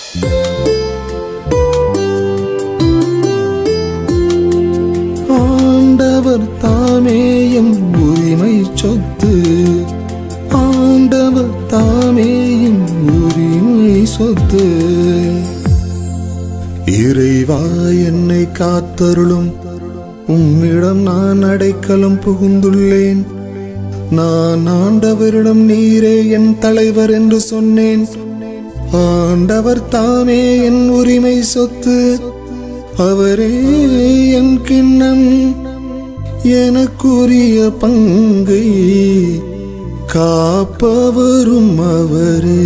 ஆண்டவர் தாமேயும் உரிமை சொத்து ஆண்டவர் தாமேயும் உரிமை சொத்து இறைவா என்னை காத்தருளும் உம்மிடம் நான் அடைக்கலம் புகுந்துள்ளேன் நான் ஆண்டவரிடம் நீரே என் தலைவர் என்று சொன்னேன் ஆண்டவர் தாமே என் உரிமை சொத்து அவரே என் கிண்ணம் எனக்குரிய பங்கை காப்பவரும் அவரே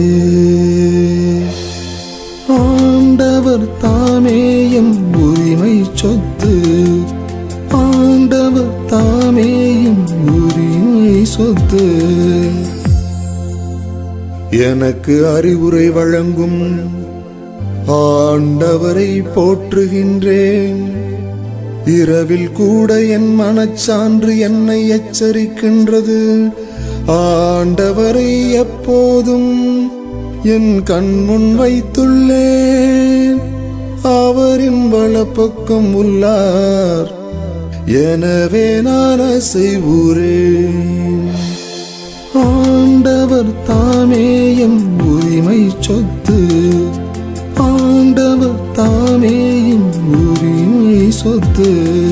ஆண்டவர் தாமே எம் உரிமை சொத்து ஆண்டவர் தாமே எம் உரிமை சொத்து எனக்கு அறிவுரை வழங்கும் ஆண்டவரை போற்றுகின்றேன் இரவில் கூட என் மனச்சான்று என்னை எச்சரிக்கின்றது ஆண்டவரை எப்போதும் என் கண்முன் வைத்துள்ளேன் அவரின் வலப்பக்கம் உள்ளார் எனவே நான் செய்வுறேன் ஆண்டவர் தாமே எம் உரிமை சொத்து ஆண்டவர் தாமே எம் உரிமை சொத்து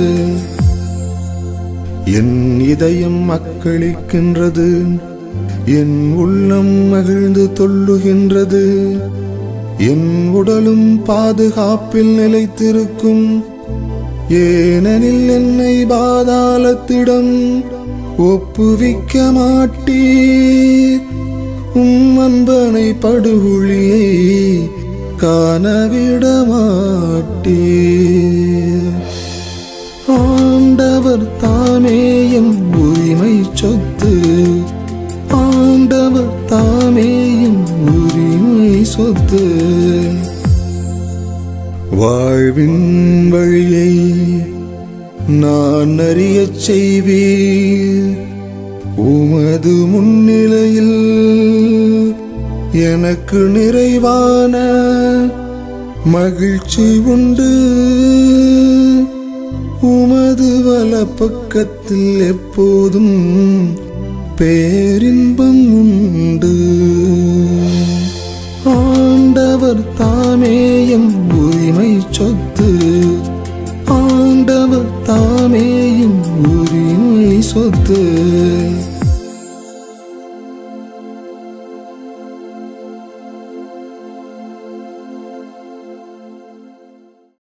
என் இதயம் மக்களிக்கின்றது என் உள்ளம் மகிழ்ந்து தொல்லுகின்றது என் உடலும் பாதுகாப்பில் நிலைத்திருக்கும் ஏனெனில் என்னை பாதாளத்திடம் ஒப்புவிக்க மாட்டீர் உம் அன்பனை படுகுழியை காணவிட மாட்டீர் ஆண்டவர் தாமே எம் உரிமை சொத்து ஆண்டவர் தாமே எம் உரிமை சொத்து வாழ்வின் வழியை நான் அறியச் செய்வீர் உமது முன்னிலையில் எனக்கு நிறைவான மகிழ்ச்சி உண்டு உமது வலப்பக்கத்தில் எப்போதும் பேரின்பம் உண்டு ஆண்டவர் தாமே எம் உரிமை சொத்து ஆண்டவர் தாமே எம் உரிமை சொத்து